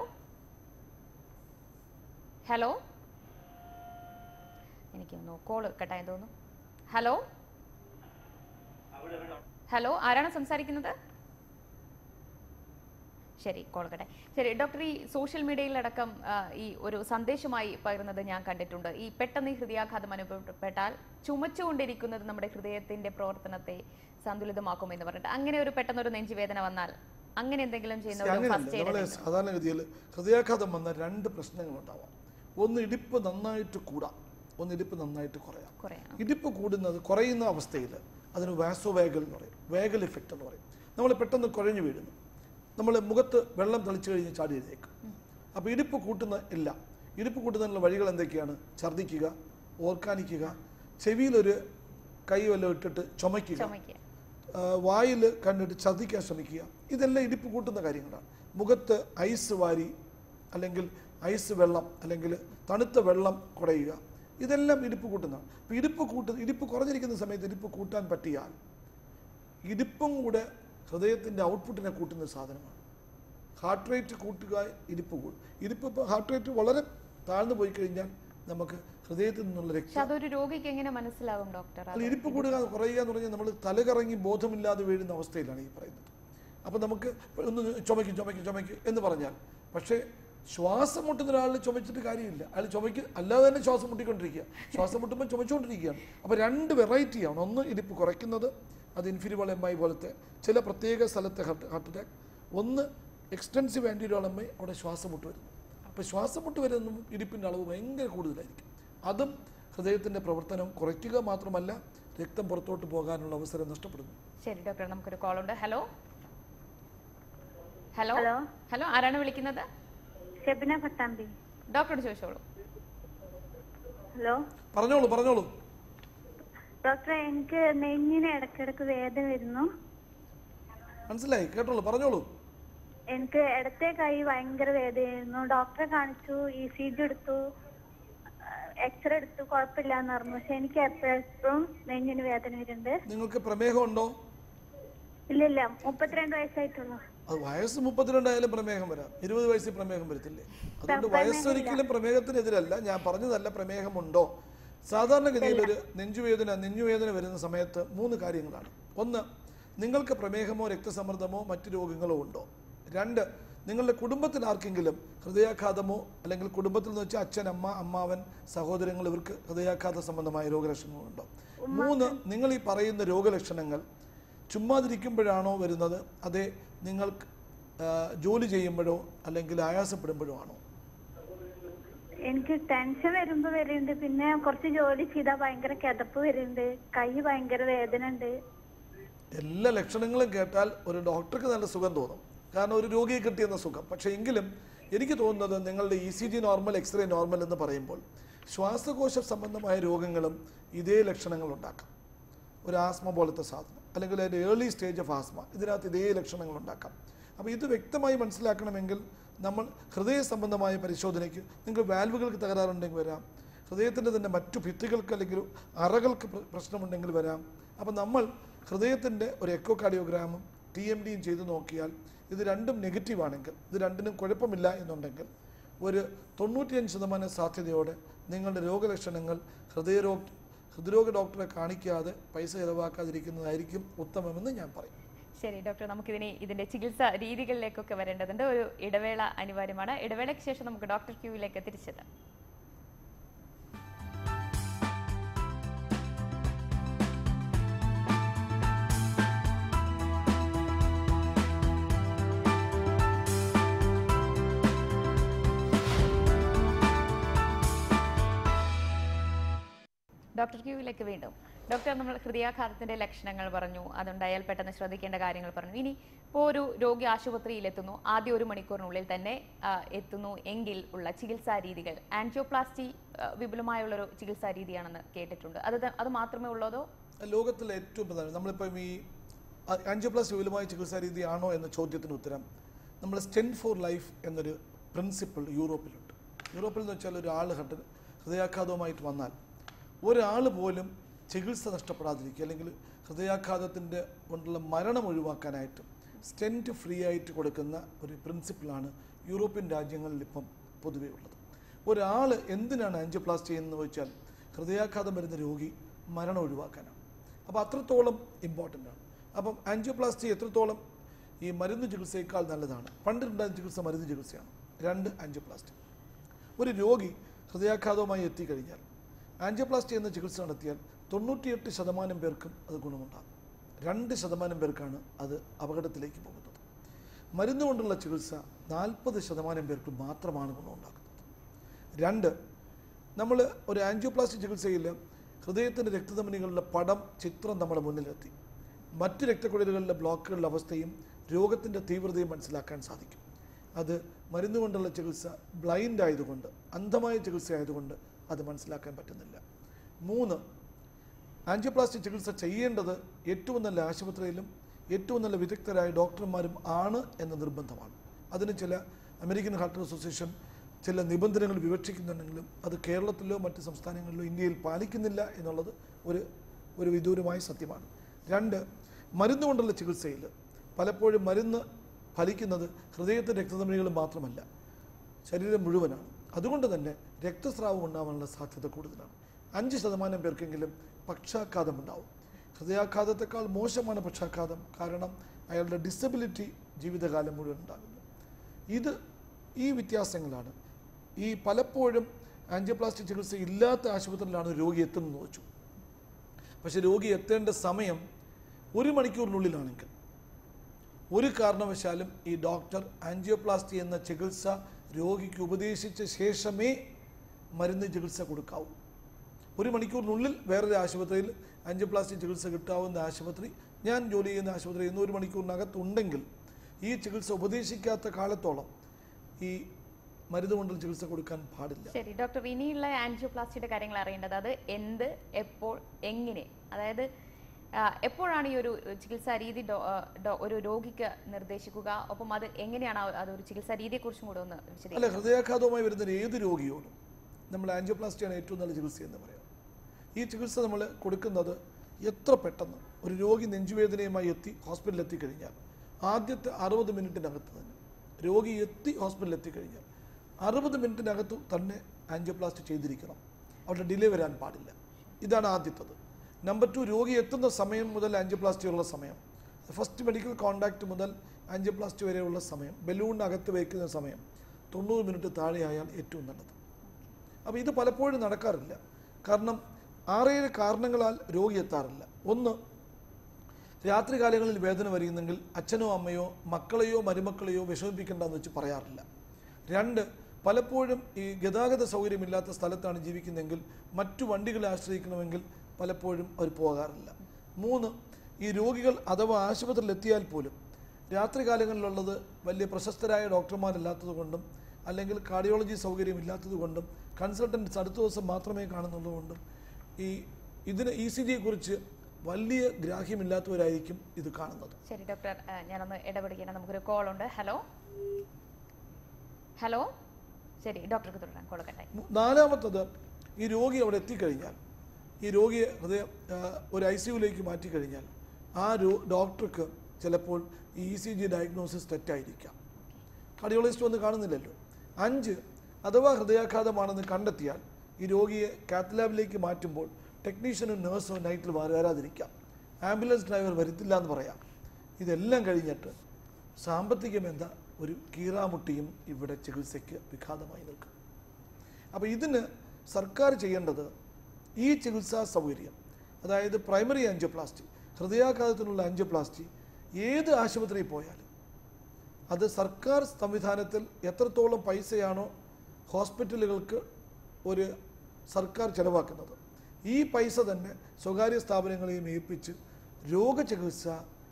[SPEAKER 1] ഹലോ എനിക്ക് തോന്നുന്നു കോള് കട്ടായി തോന്നുന്നു ഹലോ ഹലോ ആരാണ് സംസാരിക്കുന്നത് ശരി കോൾ കട്ടെ ശരി ഡോക്ടർ ഈ സോഷ്യൽ മീഡിയയിലടക്കം ആ, ഈ ഒരു സന്ദേശമായി പകരുന്നത് ഞാൻ കണ്ടിട്ടുണ്ട് ഈ പെട്ടെന്ന് ഈ ഹൃദയാഘാതം അനുഭവപ്പെട്ടാൽ ചുമച്ചുകൊണ്ടിരിക്കുന്നത് നമ്മുടെ ഹൃദയത്തിന്റെ പ്രവർത്തനത്തെ സന്തുലിതമാക്കുമെന്ന് പറഞ്ഞിട്ട് അങ്ങനെ ഒരു പെട്ടെന്ന് ഒരു നെഞ്ചുവേദന വന്നാൽ അങ്ങനെ എന്തെങ്കിലും ചെയ്യുന്ന ഒരു
[SPEAKER 2] അങ്ങനെയല്ല
[SPEAKER 1] ഫസ്റ്റ്
[SPEAKER 2] നമ്മളെ
[SPEAKER 1] എയ്ഡ്
[SPEAKER 2] സാധാരണഗതിയിൽ ഹൃദയാഘാതം വന്ന രണ്ട് പ്രശ്നങ്ങളുണ്ടാവാം ഒന്ന് ഇടിപ്പ് നന്നായിട്ട് കൂടാം ഒന്ന് ഇടിപ്പ് നന്നായിട്ട് കുറയാം
[SPEAKER 1] കുറയാം
[SPEAKER 2] ഇടിപ്പ് കൂടുന്നത് കുറയുന്ന അവസ്ഥയിൽ അതിന് വാസോ വേഗൽ എന്ന് പറയും വേഗൽ ഇഫക്റ്റ് എന്ന് പറയും നമ്മൾ പെട്ടെന്ന് കുഴഞ്ഞു വീഴുന്നു നമ്മൾ മുഖത്ത് വെള്ളം തളിച്ചു കഴിഞ്ഞ് ചാടി എഴുന്നേക്കും അപ്പോൾ ഇടിപ്പ് കൂട്ടുന്ന ഇല്ല ഇടിപ്പ് കൂട്ടുന്നതിനുള്ള വഴികൾ എന്തൊക്കെയാണ് ഛർദ്ദിക്കുക ഓർക്കാനിക്കുക ചെവിയിലൊരു കൈ വല്ലതും ഇട്ടിട്ട് ചുമയ്ക്കുക
[SPEAKER 1] ചുമയ്ക്കുക
[SPEAKER 2] വായിൽ കണ്ടിട്ട് ഛർദ്ദിക്കാൻ ശ്രമിക്കുക ഇതെല്ലാം ഇടിപ്പ് കൂട്ടുന്ന കാര്യങ്ങളാണ് മുഖത്ത് ഐസ് വാരി അല്ലെങ്കിൽ ഐസ് വെള്ളം അല്ലെങ്കിൽ തണുത്ത വെള്ളം കുടയുക ഇതെല്ലാം ഇടിപ്പ് കൂട്ടുന്നതാണ് അപ്പോൾ ഇടിപ്പ് കൂട്ട് ഇടിപ്പ് കുറഞ്ഞിരിക്കുന്ന സമയത്ത് ഇടിപ്പ് കൂട്ടാൻ പറ്റിയാൽ ഇടിപ്പും കൂടെ ഹൃദയത്തിൻ്റെ ഔട്ട്പുട്ടിനെ കൂട്ടുന്ന ഒരു സാധനമാണ് ഹാർട്ട് റേറ്റ് കൂട്ടുക ഇടിപ്പ് കൂടും ഇടിപ്പ് ഇപ്പോൾ ഹാർട്ട് റേറ്റ് വളരെ താഴ്ന്നു പോയി കഴിഞ്ഞാൽ നമുക്ക് ഹൃദയത്തിൽ നിന്നുള്ള രക്തം
[SPEAKER 1] പക്ഷെ അതൊരു രോഗിക്ക് എങ്ങനെ മനസ്സിലാവും ഡോക്ടർ
[SPEAKER 2] അല്ല ഇരിപ്പ് കൂടുക കുറയുക എന്ന് പറഞ്ഞാൽ നമ്മൾ തലകറങ്ങി ബോധമില്ലാതെ വീഴുന്ന അവസ്ഥയിലാണ് ഈ പറയുന്നത് അപ്പോൾ നമുക്ക് ഒന്ന് ചുമയ്ക്കും ചുമയ്ക്കും ചുമയ്ക്കും എന്ന് പറഞ്ഞാൽ പക്ഷേ ശ്വാസം മുട്ടുന്ന ഒരാളിൽ ചുമച്ചിട്ട് കാര്യമില്ല അയാൾ ചുമയ്ക്ക് അല്ലാതെ തന്നെ ശ്വാസം മുട്ടിക്കൊണ്ടിരിക്കുക ശ്വാസം മുട്ടുമ്പോൾ ചുമച്ചുകൊണ്ടിരിക്കുകയാണ് അപ്പോൾ രണ്ട് വെറൈറ്റിയാണ് ഒന്ന് ഇരിപ്പ് കുറയ്ക്കുന്നത് അത് ഇൻഫിരിവൾ എം ഐ പോലത്തെ ചില പ്രത്യേക സ്ഥലത്തെ ഹാർട്ട് ഹാർട്ട് അറ്റാക്ക് ഒന്ന് എക്സ്റ്റൻസീവ് ആൻറ്റിരിയോൾ എം ഐ അവിടെ ശ്വാസം മുട്ട് വരുന്നു അപ്പോൾ ശ്വാസം മുട്ട് വരുന്ന ഇരിപ്പിൻ്റെ അളവ് ഭയങ്കര കൂടുതലായിരിക്കും അതും ഹൃദയത്തിൻ്റെ പ്രവർത്തനം കുറയ്ക്കുക മാത്രമല്ല രക്തം പുറത്തോട്ട് പോകാനുള്ള അവസരം നഷ്ടപ്പെടുന്നു
[SPEAKER 1] ശരി ഡോക്ടർ നമുക്കൊരു കോൾ ഉണ്ട് ഹലോ ഹലോ
[SPEAKER 4] ഹലോ
[SPEAKER 1] ഹലോ ആരാണ് വിളിക്കുന്നത്
[SPEAKER 4] ഷെബിന പട്ടാമ്പി
[SPEAKER 1] ഡോക്ടറോട് ചോദിച്ചോളൂ
[SPEAKER 4] ഹലോ
[SPEAKER 2] പറഞ്ഞോളൂ പറഞ്ഞോളൂ
[SPEAKER 6] ഡോക്ടറെ എനിക്ക് നെഞ്ഞിന് ഇടക്കിടക്ക് വേദന വരുന്നു
[SPEAKER 2] മനസ്സിലായി കേട്ടോളൂ പറഞ്ഞോളൂ
[SPEAKER 6] എനിക്ക് ഇടത്തെ കൈ ഭയങ്കര വേദനയായിരുന്നു ഡോക്ടറെ കാണിച്ചു ഇ സി ജി എടുത്തു എക്സ്റേ എടുത്തു കുഴപ്പമില്ല എന്ന് പറഞ്ഞു പക്ഷെ എനിക്ക് എപ്പോഴും നെഞ്ഞിന് വേദന വരുന്നുണ്ട്
[SPEAKER 2] നിങ്ങൾക്ക് പ്രമേഹം ഉണ്ടോ
[SPEAKER 6] ഇല്ല ഇല്ല മുപ്പത്തിരണ്ട് വയസ്സായിട്ടുള്ളൂ
[SPEAKER 2] അത് വയസ്സ് മുപ്പത്തിരണ്ടായാലും പ്രമേഹം വരാം ഇരുപത് വയസ്സിൽ പ്രമേഹം വരത്തില്ലേ അതുകൊണ്ട് വയസ്സൊരിക്കലും പ്രമേഹത്തിനെതിരല്ല ഞാൻ പറഞ്ഞതല്ല പ്രമേഹമുണ്ടോ സാധാരണഗതിയിൽ ഒരു നെഞ്ചുവേദന നെഞ്ഞുവേദന വരുന്ന സമയത്ത് മൂന്ന് കാര്യങ്ങളാണ് ഒന്ന് നിങ്ങൾക്ക് പ്രമേഹമോ രക്തസമ്മർദ്ദമോ മറ്റു രോഗങ്ങളോ ഉണ്ടോ രണ്ട് നിങ്ങളുടെ കുടുംബത്തിൽ ആർക്കെങ്കിലും ഹൃദയാഘാതമോ അല്ലെങ്കിൽ കുടുംബത്തിൽ എന്ന് വെച്ചാൽ അച്ഛൻ അമ്മ അമ്മാവൻ സഹോദരങ്ങൾ ഇവർക്ക് ഹൃദയാഘാത സംബന്ധമായ രോഗലക്ഷണങ്ങളുണ്ടോ മൂന്ന് നിങ്ങൾ ഈ പറയുന്ന രോഗലക്ഷണങ്ങൾ ചുമ്മാതിരിക്കുമ്പോഴാണോ വരുന്നത് അതേ നിങ്ങൾക്ക് ആ, ജോലി ചെയ്യുമ്പോഴോ അല്ലെങ്കിൽ ആയാസപ്പെടുമ്പോഴോ ആണോ
[SPEAKER 6] എനിക്ക് ടെൻഷൻ വരുമ്പോ വരുന്നുണ്ട് പിന്നെ കുറച്ച് ജോലി ചെയ്താൽ ഭയങ്കര കിതപ്പ് വരുന്നുണ്ട് കൈ ഭയങ്കര വേദന ഉണ്ട്
[SPEAKER 2] എല്ലാ ലക്ഷണങ്ങളും കേട്ടാൽ ഒരു ഡോക്ടർക്ക് നല്ല സുഖം തോന്നും കാരണം ഒരു രോഗിയെ കിട്ടിയെന്ന സുഖം പക്ഷേ എങ്കിലും എനിക്ക് തോന്നുന്നത് നിങ്ങളുടെ E C G normal X-ray normal എന്ന് പറയുമ്പോൾ ശ്വാസകോശ സംബന്ധമായ രോഗങ്ങളും ഇതേ ലക്ഷണങ്ങൾ ഉണ്ടാക്കാം ഒരു ആസ്മ പോലത്തെ സാധനം അല്ലെങ്കിൽ അതിൻ്റെ ഏർലി സ്റ്റേജ് ഓഫ് ആസ്മ ഇതിനകത്ത് ഇതേ ലക്ഷണങ്ങൾ ഉണ്ടാക്കാം അപ്പോൾ ഇത് വ്യക്തമായി മനസ്സിലാക്കണമെങ്കിൽ നമ്മൾ ഹൃദയ സംബന്ധമായ പരിശോധനയ്ക്ക് നിങ്ങൾക്ക് വാൽവുകൾക്ക് തകരാറുണ്ടെങ്കിൽ വരാം ഹൃദയത്തിൻ്റെ തന്നെ മറ്റു ഭിത്തികൾക്ക് അല്ലെങ്കിൽ അറകൾക്ക് പ്ര- പ്രശ്നമുണ്ടെങ്കിൽ വരാം അപ്പം നമ്മൾ ഹൃദയത്തിൻ്റെ ഒരു എക്കോ കാർഡിയോഗ്രാമും ടി എം ഡിയും ചെയ്ത് നോക്കിയാൽ ഇത് രണ്ടും നെഗറ്റീവ് ആണെങ്കിൽ ഇത് രണ്ടിനും കുഴപ്പമില്ല എന്നുണ്ടെങ്കിൽ ഒരു തൊണ്ണൂറ്റിയഞ്ച് ശതമാനം സാധ്യതയോടെ നിങ്ങളുടെ രോഗലക്ഷണങ്ങൾ ഹൃദയരോഗ ഹൃദ്രോഗ ഡോക്ടറെ കാണിക്കാതെ പൈസ ചിലവാക്കാതിരിക്കുന്നതായിരിക്കും ഉത്തമമെന്ന് ഞാൻ പറയും
[SPEAKER 1] ശരി ഡോക്ടർ നമുക്കിതിനെ ഇതിന്റെ ചികിത്സാ രീതികളിലേക്കൊക്കെ വരേണ്ടതുണ്ട് ഒരു ഇടവേള അനിവാര്യമാണ് ഇടവേളയ്ക്ക് ശേഷം നമുക്ക് ഡോക്ടർ ക്യൂവിലേക്ക് തിരിച്ചെത്താം ഡോക്ടർ ക്യൂവിലേക്ക് വീണ്ടും ഡോക്ടർ നമ്മൾ ഹൃദയാഘാതത്തിന്റെ ലക്ഷണങ്ങൾ പറഞ്ഞു അതുണ്ടായാൽ പെട്ടെന്ന് ശ്രദ്ധിക്കേണ്ട കാര്യങ്ങൾ പറഞ്ഞു ഇനി ഇപ്പോൾ ഒരു രോഗി ആശുപത്രിയിൽ എത്തുന്നു ആദ്യ ഒരു മണിക്കൂറിനുള്ളിൽ തന്നെ ആ, എത്തുന്നു എങ്കിൽ ഉള്ള ചികിത്സാ രീതികൾ ആൻജിയോപ്ലാസ്റ്റി ആ, വിപുലമായുള്ളൊരു ചികിത്സാ രീതിയാണെന്ന് കേട്ടിട്ടുണ്ട് അത് ത- അത് മാത്രമേ ഉള്ളതോ
[SPEAKER 2] ലോകത്തിലെ ഏറ്റവും പ്രധാനം നമ്മളിപ്പം ഈ ആൻജിയോപ്ലാസ്റ്റി വിപുലമായ ചികിത്സാ രീതിയാണോ എന്ന ചോദ്യത്തിന് ഉത്തരം നമ്മൾ സ്റ്റെൻ ഫോർ ലൈഫ് എന്നൊരു പ്രിൻസിപ്പിൾ യൂറോപ്പിലുണ്ട് യൂറോപ്പിൽ എന്ന് വെച്ചാൽ ഒരാൾ ഹൃദ ഹൃദയാഘാതവുമായിട്ട് വന്നാൽ ഒരാൾ പോലും ചികിത്സ നഷ്ടപ്പെടാതിരിക്കുക അല്ലെങ്കിൽ ഹൃദയാഘാതത്തിൻ്റെ കൊണ്ടുള്ള മരണം ഒഴിവാക്കാനായിട്ട് സ്റ്റെൻറ്റ് ഫ്രീ ആയിട്ട് കൊടുക്കുന്ന ഒരു പ്രിൻസിപ്പിളാണ് യൂറോപ്യൻ രാജ്യങ്ങളിൽ ഇപ്പം പൊതുവേ ഉള്ളത് ഒരാൾ എന്തിനാണ് ആൻജിയോപ്ലാസ്റ്റി ചെയ്യുന്നത് വെച്ചാൽ ഹൃദയാഘാതം വരുന്ന രോഗി മരണം ഒഴിവാക്കാനാണ് അപ്പോൾ അത്രത്തോളം ഇമ്പോർട്ടൻ്റ് ആണ് അപ്പം ആൻജിയോപ്ലാസ്റ്റി എത്രത്തോളം ഈ മരുന്ന് ചികിത്സയേക്കാൾ നല്ലതാണ് പണ്ടുണ്ടായിരുന്ന ചികിത്സ മരുന്ന് ചികിത്സയാണ് രണ്ട് ആൻജിയോപ്ലാസ്റ്റി ഒരു രോഗി ഹൃദയാഘാതവുമായി എത്തിക്കഴിഞ്ഞാൽ ആൻജിയോപ്ലാസ്റ്റി എന്ന ചികിത്സ നടത്തിയാൽ തൊണ്ണൂറ്റിയെട്ട് ശതമാനം പേർക്കും അത് ഗുണമുണ്ടാകും രണ്ട് ശതമാനം പേർക്കാണ് അത് അപകടത്തിലേക്ക് പോകുന്നത് മരുന്ന് കൊണ്ടുള്ള ചികിത്സ നാൽപ്പത് ശതമാനം പേർക്ക് മാത്രമാണ് ഗുണമുണ്ടാക്കുന്നത് രണ്ട് നമ്മൾ ഒരു ആൻജിയോപ്ലാസ്റ്റി ചികിത്സയിൽ ഹൃദയത്തിൻ്റെ രക്തധമനികളുടെ പടം ചിത്രം നമ്മുടെ മുന്നിലെത്തി മറ്റ് രക്തക്കുഴലുകളിലെ ബ്ലോക്കുകളുടെ അവസ്ഥയും രോഗത്തിൻ്റെ തീവ്രതയും മനസ്സിലാക്കാൻ സാധിക്കും അത് മരുന്ന് കൊണ്ടുള്ള ചികിത്സ ബ്ലൈൻഡ് ആയതുകൊണ്ട് അന്ധമായ ചികിത്സ ആയതുകൊണ്ട് അത് മനസ്സിലാക്കാൻ പറ്റുന്നില്ല മൂന്ന് ആൻജിയോപ്ലാസ്റ്റി ചികിത്സ ചെയ്യേണ്ടത് ഏറ്റവും നല്ല ആശുപത്രിയിലും ഏറ്റവും നല്ല വിദഗ്ധരായ ഡോക്ടർമാരും ആണ് എന്ന നിർബന്ധമാണ് അതിന് ചില അമേരിക്കൻ ഹാർട്ട് അസോസിയേഷൻ ചില നിബന്ധനകൾ വിവക്ഷിക്കുന്നുണ്ടെങ്കിലും അത് കേരളത്തിലോ മറ്റ് സംസ്ഥാനങ്ങളിലോ ഇന്ത്യയിൽ പാലിക്കുന്നില്ല എന്നുള്ളത് ഒരു ഒരു വിദൂരമായ സത്യമാണ് രണ്ട് മരുന്ന് കൊണ്ടുള്ള ചികിത്സയിൽ പലപ്പോഴും മരുന്ന് ഫലിക്കുന്നത് ഹൃദയത്തിൻ്റെ രക്തധമനികൾ മാത്രമല്ല ശരീരം മുഴുവനാണ് അതുകൊണ്ട് തന്നെ രക്തസ്രാവം ഉണ്ടാവാനുള്ള സാധ്യത കൂടുതലാണ് അഞ്ച് ശതമാനം പേർക്കെങ്കിലും പക്ഷാഘാതം ഉണ്ടാവും ഹൃദയാഘാതത്തെക്കാൾ മോശമാണ് പക്ഷാഘാതം കാരണം അയാളുടെ ഡിസബിലിറ്റി ജീവിതകാലം മുഴുവൻ ഉണ്ടാകുന്നു ഇത് ഈ വ്യത്യാസങ്ങളാണ് ഈ പലപ്പോഴും ആൻജിയോപ്ലാസ്റ്റിക് ചികിത്സ ഇല്ലാത്ത ആശുപത്രിയിലാണ് രോഗി എത്തുന്നത് വെച്ചു പക്ഷെ രോഗി എത്തേണ്ട സമയം ഒരു മണിക്കൂറിനുള്ളിലാണെങ്കിൽ ഒരു കാരണവശാലും ഈ ഡോക്ടർ ആൻജിയോപ്ലാസ്റ്റി എന്ന ചികിത്സ രോഗിക്ക് ഉപദേശിച്ച ശേഷമേ മരുന്ന് ചികിത്സ കൊടുക്കാവൂ ഒരു മണിക്കൂറിനുള്ളിൽ വേറൊരു ആശുപത്രിയിൽ ആൻജിയോപ്ലാസ്റ്റി ചികിത്സ കിട്ടാവുന്ന ആശുപത്രി ഞാൻ ജോലി ചെയ്യുന്ന ആശുപത്രി ഇന്ന് ഒരു മണിക്കൂറിനകത്തുണ്ടെങ്കിൽ ഈ ചികിത്സ ഉപദേശിക്കാത്ത കാലത്തോളം ഈ മരുന്ന് കൊണ്ടുള്ള ചികിത്സ കൊടുക്കാൻ പാടില്ല
[SPEAKER 1] ശരി ഡോക്ടർ ഇനിയുള്ള ആൻജിയോപ്ലാസ്റ്റിയുടെ കാര്യങ്ങൾ അറിയേണ്ടത് അത് എന്ത് എപ്പോൾ എങ്ങനെ അതായത് ആ, എപ്പോഴാണ് ഈ ഒരു ചികിത്സാ രീതി ഡോ- ആ, ഡോ- ഒരു രോഗിക്ക് നിർദ്ദേശിക്കുക ഒപ്പം അത് എങ്ങനെയാണ് ആ- അതൊരു ചികിത്സാ രീതിയെക്കുറിച്ചും കൂടെ ഒന്ന്
[SPEAKER 2] അല്ല
[SPEAKER 1] വിശദീകരിക്കുക
[SPEAKER 2] ഹൃദയാഘാതവുമായി വരുന്ന ഒരു ഏത് രോഗിയോടും നമ്മൾ ആൻജിയോപ്ലാസ്റ്റിയാണ് ഏറ്റവും നല്ല ചികിത്സ എന്ന് പറയാം ഈ ചികിത്സ നമ്മൾ കൊടുക്കുന്നത് എത്ര പെട്ടെന്ന് ഒരു രോഗി നെഞ്ചുവേദനയുമായി എത്തി ഹോസ്പിറ്റലിൽ എത്തിക്കഴിഞ്ഞാൽ ആദ്യത്തെ അറുപത് മിനിറ്റിനകത്ത് തന്നെ രോഗി എത്തി ഹോസ്പിറ്റലിൽ എത്തിക്കഴിഞ്ഞാൽ അറുപത് മിനിറ്റിനകത്ത് തന്നെ ആൻജിയോപ്ലാസ്റ്റി ചെയ്തിരിക്കണം അവിടെ ഡിലേ വരാൻ പാടില്ല ഇതാണ് ആദ്യത്തത് നമ്പർ ടു രോഗി എത്തുന്ന സമയം മുതൽ ആൻജിയോപ്ലാസ്റ്റിയുള്ള സമയം ഫസ്റ്റ് മെഡിക്കൽ കോൺടാക്ട് മുതൽ ആൻജിയോപ്ലാസ്റ്റി വരെയുള്ള സമയം ബലൂണിനകത്ത് വയ്ക്കുന്ന സമയം തൊണ്ണൂറ് മിനിറ്റ് താഴെയായാൽ ഏറ്റവും നല്ലത് അപ്പോൾ ഇത് പലപ്പോഴും നടക്കാറില്ല കാരണം ആറേഴ് കാരണങ്ങളാൽ രോഗി എത്താറില്ല ഒന്ന് രാത്രികാലങ്ങളിൽ വേദന വരികയെങ്കിൽ അച്ഛനോ അമ്മയോ മക്കളെയോ മരുമക്കളെയോ വിഷമിപ്പിക്കേണ്ടെന്ന് വെച്ച് പറയാറില്ല രണ്ട് പലപ്പോഴും ഈ ഗതാഗത സൗകര്യമില്ലാത്ത സ്ഥലത്താണ് ജീവിക്കുന്നതെങ്കിൽ മറ്റു വണ്ടികളെ ആശ്രയിക്കണമെങ്കിൽ പലപ്പോഴും അവർ പോകാറില്ല മൂന്ന് ഈ രോഗികൾ അഥവാ ആശുപത്രിയിൽ എത്തിയാൽ പോലും രാത്രികാലങ്ങളിലുള്ളത് വലിയ പ്രശസ്തരായ ഡോക്ടർമാരല്ലാത്തത് കൊണ്ടും അല്ലെങ്കിൽ കാർഡിയോളജി സൗകര്യം ഇല്ലാത്തത് കൊണ്ടും കൺസൾട്ടൻറ്റ്സ് അടുത്ത ദിവസം മാത്രമേ കാണുന്നുള്ളതുകൊണ്ടും ഈ ഇതിന് ഇ സി ജിയെക്കുറിച്ച് വലിയ ഗ്രാഹ്യമില്ലാത്തവരായിരിക്കും ഇത് കാണുന്നത്
[SPEAKER 1] ശരി ഡോക്ടർ ആ, ഞാനൊന്ന് ഇടപെടുകയാണ് നമുക്കൊരു കോൾ ഉണ്ട് ഹലോ ഹലോ ശരി ഡോക്ടർക്ക് തുടരാം കോൾ കട്ടായി
[SPEAKER 2] മു- നാലാമത്തത് ഈ രോഗി അവിടെ എത്തിക്കഴിഞ്ഞാൽ ഈ രോഗിയെ ഹൃദയ ആ, ഒരു ഐ സിയുലേക്ക് മാറ്റിക്കഴിഞ്ഞാൽ ആ രോ ഡോക്ടർക്ക് ചിലപ്പോൾ ഈ ഇ സി ജി ഡയഗ്നോസിസ് തെറ്റായിരിക്കാം കാർഡിയോളജിസ്റ്റ് വന്ന് കാണുന്നില്ലല്ലോ അഞ്ച് അഥവാ ഹൃദയാഘാതമാണെന്ന് കണ്ടെത്തിയാൽ ഈ രോഗിയെ കാത്ത് ലാബിലേക്ക് മാറ്റുമ്പോൾ ടെക്നീഷ്യനും നേഴ്സോ നൈറ്റിൽ വരാതിരിക്കാം ആംബുലൻസ് ഡ്രൈവർ വരുത്തില്ല എന്ന് പറയാം ഇതെല്ലാം കഴിഞ്ഞിട്ട് സാമ്പത്തികം എന്ന ഒരു കീറാമുട്ടിയും ഇവിടെ ചികിത്സയ്ക്ക് വിഘാതമായി നിൽക്കും അപ്പോൾ ഇതിന് സർക്കാർ ചെയ്യേണ്ടത് ഈ ചികിത്സാ സൗകര്യം അതായത് പ്രൈമറി ആൻജിയോപ്ലാസ്റ്റി ഹൃദയാഘാതത്തിനുള്ള ആൻജിയോപ്ലാസ്റ്റി ഏത് ആശുപത്രിയിൽ പോയാലും അത് സർക്കാർ സംവിധാനത്തിൽ എത്രത്തോളം പൈസയാണോ ഹോസ്പിറ്റലുകൾക്ക് ഒരു സർക്കാർ ചെലവാക്കുന്നത് ഈ പൈസ തന്നെ സ്വകാര്യ സ്ഥാപനങ്ങളെയും ഏൽപ്പിച്ച് രോഗചികിത്സ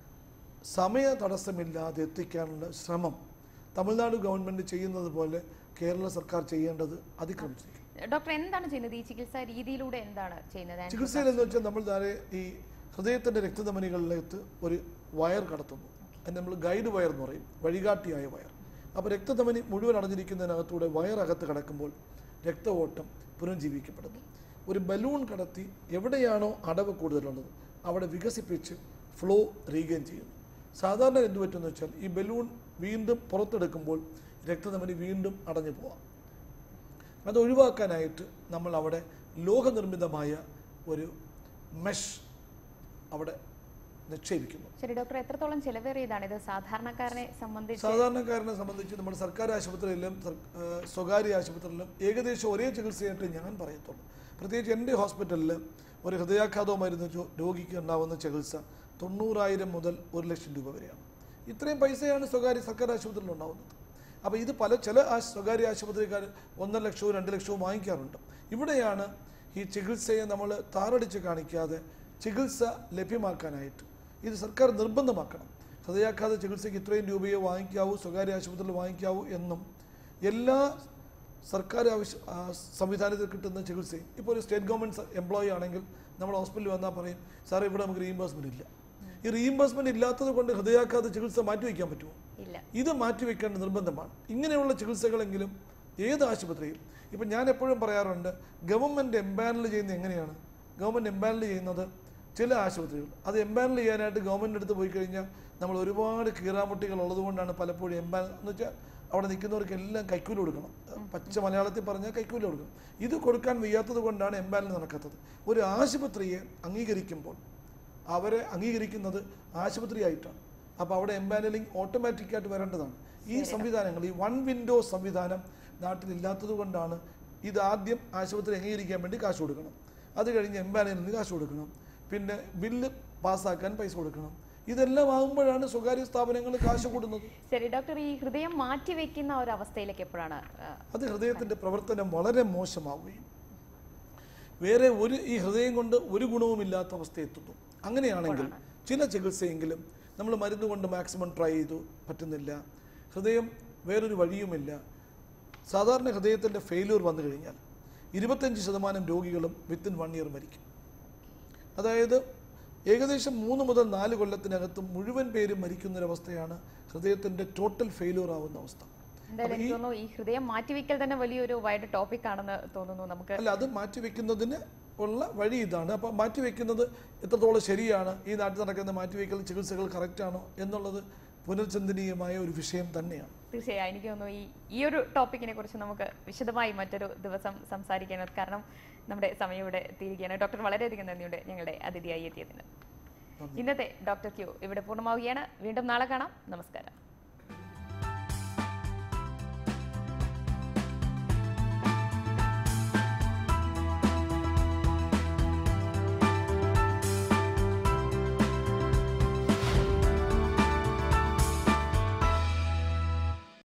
[SPEAKER 2] സമയ തടസ്സമില്ലാതെ എത്തിക്കാനുള്ള ശ്രമം തമിഴ്നാട് ഗവൺമെൻറ് ചെയ്യുന്നത് പോലെ കേരള സർക്കാർ ചെയ്യേണ്ടത് അതിക്രമിച്ചിരിക്കുന്നു
[SPEAKER 1] ഡോക്ടർ എന്താണ് ചെയ്യുന്നത് ഈ ചികിത്സാ രീതിയിലൂടെ എന്താണ് ചെയ്യുന്നത്
[SPEAKER 2] ചികിത്സയിൽ എന്ന് വെച്ചാൽ നമ്മൾ താഴെ ഈ ഹൃദയത്തിൻ്റെ രക്തധമനികളിലേക്ക് ഒരു വയർ കടത്തുന്നു അതിന് നമ്മൾ ഗൈഡ് വയർ എന്ന് പറയും വഴികാട്ടിയായ വയർ അപ്പോൾ രക്തധമനി മുഴുവൻ അടഞ്ഞിരിക്കുന്നതിനകത്തൂടെ വയറകത്ത് കിടക്കുമ്പോൾ രക്ത ഓട്ടം പുനർജീവിക്കപ്പെടുന്നു ഒരു ബലൂൺ കടത്തി എവിടെയാണോ അടവ് കൂടുതലുള്ളത് അവിടെ വികസിപ്പിച്ച് ഫ്ലോ റീഗെയിൻ ചെയ്യുന്നു സാധാരണ എന്ത് പറ്റുമെന്ന് വെച്ചാൽ ഈ ബലൂൺ വീണ്ടും പുറത്തെടുക്കുമ്പോൾ രക്തധമനി വീണ്ടും അടഞ്ഞു പോവാം അത് ഒഴിവാക്കാനായിട്ട് നമ്മൾ അവിടെ ലോഹനിർമ്മിതമായ ഒരു മെഷ് അവിടെ നിക്ഷേപിക്കുന്നു
[SPEAKER 1] ശരി ഡോക്ടർ എത്രത്തോളം ചെലവേറിയതാണ് ഇത് സാധാരണക്കാരനെ സംബന്ധിച്ച്
[SPEAKER 2] സാധാരണക്കാരനെ സംബന്ധിച്ച് നമ്മുടെ സർക്കാർ ആശുപത്രിയിലും സർ- ഏഹ് സ്വകാര്യ ആശുപത്രിയിലും ഏകദേശം ഒരേ ചികിത്സയായിട്ട് ഞാൻ പറയത്തുള്ളൂ പ്രത്യേകിച്ച് എൻ്റെ ഹോസ്പിറ്റലിൽ ഒരു ഹൃദയാഘാതവും മരുന്ന് രോ- രോഗിക്ക് ഉണ്ടാവുന്ന ചികിത്സ തൊണ്ണൂറായിരം മുതൽ ഒരു ലക്ഷം രൂപ വരെയാണ് ഇത്രയും പൈസയാണ് സ്വകാര്യ സർക്കാർ ആശുപത്രിയിൽ ഉണ്ടാവുന്നത് അപ്പോൾ ഇത് പല ചില ആ സ്വകാര്യ ആശുപത്രിക്കാർ ഒന്നര ലക്ഷവും രണ്ട് ലക്ഷവും വാങ്ങിക്കാറുണ്ട് ഇവിടെയാണ് ഈ ചികിത്സയെ നമ്മൾ താറടിച്ച് കാണിക്കാതെ ചികിത്സ ലഭ്യമാക്കാനായിട്ട് ഇത് സർക്കാർ നിർബന്ധമാക്കണം ഹൃദയാഘാത ചികിത്സയ്ക്ക് ഇത്രയും രൂപയെ വാങ്ങിക്കാവൂ സ്വകാര്യ ആശുപത്രിയിൽ വാങ്ങിക്കാവൂ എന്നും എല്ലാ സർക്കാർ ആവശ്യ ആ, സംവിധാനത്തിൽ കിട്ടുന്ന ചികിത്സയും ഇപ്പോൾ ഒരു സ്റ്റേറ്റ് ഗവൺമെൻറ് എംപ്ലോയി ആണെങ്കിൽ നമ്മൾ ഹോസ്പിറ്റലിൽ വന്നാൽ പറയും സാറേ ഇവിടെ നമുക്ക് റീഇംബേഴ്സ്മെൻറ്റ് ഇല്ല ഈ റീഇംബേഴ്സ്മെൻറ്റ് ഇല്ലാത്തത് കൊണ്ട് ഹൃദയാഘാത ചികിത്സ മാറ്റിവെക്കാൻ പറ്റുമോ
[SPEAKER 1] ഇല്ല
[SPEAKER 2] ഇത് മാറ്റിവെക്കേണ്ട നിർബന്ധമാണ് ഇങ്ങനെയുള്ള ചികിത്സകളെങ്കിലും ഏത് ആശുപത്രിയിൽ ഇപ്പം ഞാൻ എപ്പോഴും പറയാറുണ്ട് ഗവൺമെൻറ് എംപാനൽ ചെയ്യുന്നത് എങ്ങനെയാണ് ഗവൺമെൻറ് എംപാനൽ ചെയ്യുന്നത് ചില ആശുപത്രികൾ അത് എംപാനൽ ചെയ്യാനായിട്ട് ഗവൺമെൻറ് അടുത്ത് പോയി കഴിഞ്ഞാൽ നമ്മൾ ഒരുപാട് കീറാമുട്ടികൾ ഉള്ളതുകൊണ്ടാണ് പലപ്പോഴും എംപാനൽ എന്ന് വെച്ചാൽ അവിടെ നിൽക്കുന്നവർക്ക് എല്ലാം കൈക്കൂലി കൊടുക്കണം പച്ച മലയാളത്തിൽ പറഞ്ഞാൽ കൈക്കൂലി കൊടുക്കണം ഇത് കൊടുക്കാൻ വയ്യാത്തത് കൊണ്ടാണ് എംപാനൽ നടക്കാത്തത് ഒരു ആശുപത്രിയെ അംഗീകരിക്കുമ്പോൾ അവരെ അംഗീകരിക്കുന്നത് ആശുപത്രിയായിട്ടാണ് അപ്പോൾ അവിടെ എംപാനലിംഗ് ഓട്ടോമാറ്റിക്കായിട്ട് വരേണ്ടതാണ് ഈ സംവിധാനങ്ങൾ ഈ വൺ വിൻഡോ സംവിധാനം നാട്ടിലില്ലാത്തത് കൊണ്ടാണ് ഇത് ആദ്യം ആശുപത്രി അംഗീകരിക്കാൻ വേണ്ടി കാശ് കൊടുക്കണം അത് കഴിഞ്ഞ് എംപാനലിന് കാശ് കൊടുക്കണം പിന്നെ ബില്ല് പാസ്സാക്കാൻ പൈസ കൊടുക്കണം ഇതെല്ലാം ആകുമ്പോഴാണ് സ്വകാര്യ സ്ഥാപനങ്ങൾ കാശ് കൂടുന്നത്
[SPEAKER 1] ശരി ഡോക്ടർ ഈ ഹൃദയം മാറ്റിവെക്കുന്ന ഒരു അവസ്ഥയിലേക്ക് എപ്പോഴാണ് ആ,
[SPEAKER 2] അത് ഹൃദയത്തിൻ്റെ പ്രവർത്തനം വളരെ മോശമാവുകയും വേറെ ഒരു ഈ ഹൃദയം കൊണ്ട് ഒരു ഗുണവുമില്ലാത്ത അവസ്ഥ എത്തുന്നു അങ്ങനെയാണെങ്കിൽ ചില ചികിത്സയെങ്കിലും നമ്മൾ മരുന്ന് കൊണ്ട് മാക്സിമം ട്രൈ ചെയ്തു പറ്റുന്നില്ല ഹൃദയം വേറൊരു വഴിയുമില്ല സാധാരണ ഹൃദയത്തിൻ്റെ ഫെയിലൂർ വന്നു കഴിഞ്ഞാൽ ഇരുപത്തഞ്ച് ശതമാനം രോഗികളും വിത്തിൻ വൺ ഇയർ മരിക്കും അതായത് ഏകദേശം മൂന്ന് മുതൽ നാല് കൊല്ലത്തിനകത്ത് മുഴുവൻ പേരും മരിക്കുന്നൊരവസ്ഥയാണ് ഹൃദയത്തിൻ്റെ ടോട്ടൽ ഫെയിലിയർ ആവുന്ന അവസ്ഥ
[SPEAKER 1] എന്തായാലും എനിക്ക് തോന്നുന്നു ഈ ഹൃദയം മാറ്റിവെക്കൽ തന്നെ വലിയൊരു വൈഡ് ടോപ്പിക് ആണെന്ന് തോന്നുന്നു നമുക്ക്
[SPEAKER 2] അല്ല അത് മാറ്റിവെക്കുന്നതിന് ഉള്ള വഴി ഇതാണ് അപ്പോൾ മാറ്റിവെക്കുന്നത് എത്രത്തോളം ശരിയാണ് ഈ നാട്ടിൽ നടക്കുന്ന മാറ്റിവെക്കൽ ചികിത്സകൾ കറക്റ്റാണോ എന്നുള്ളത് പുനർചിന്തനീയമായ ഒരു വിഷയം തന്നെയാണ്
[SPEAKER 1] തീർച്ചയായും എനിക്ക് തോന്നുന്നു ഈ ഈ ഒരു ടോപ്പിക്കിനെ കുറിച്ച് നമുക്ക് വിശദമായി മറ്റൊരു ദിവസം സംസാരിക്കാനും കാരണം നമ്മുടെ സമയം ഇവിടെ എത്തിയിരിക്കുകയാണ് ഡോക്ടർ വളരെയധികം നന്ദിയുണ്ട് ഞങ്ങളുടെ അതിഥിയായി എത്തിയതിന് ഇന്നത്തെ ഡോക്ടർ ക്യൂ ഇവിടെ പൂർണ്ണമാവുകയാണ് വീണ്ടും നാളെ കാണാം നമസ്കാരം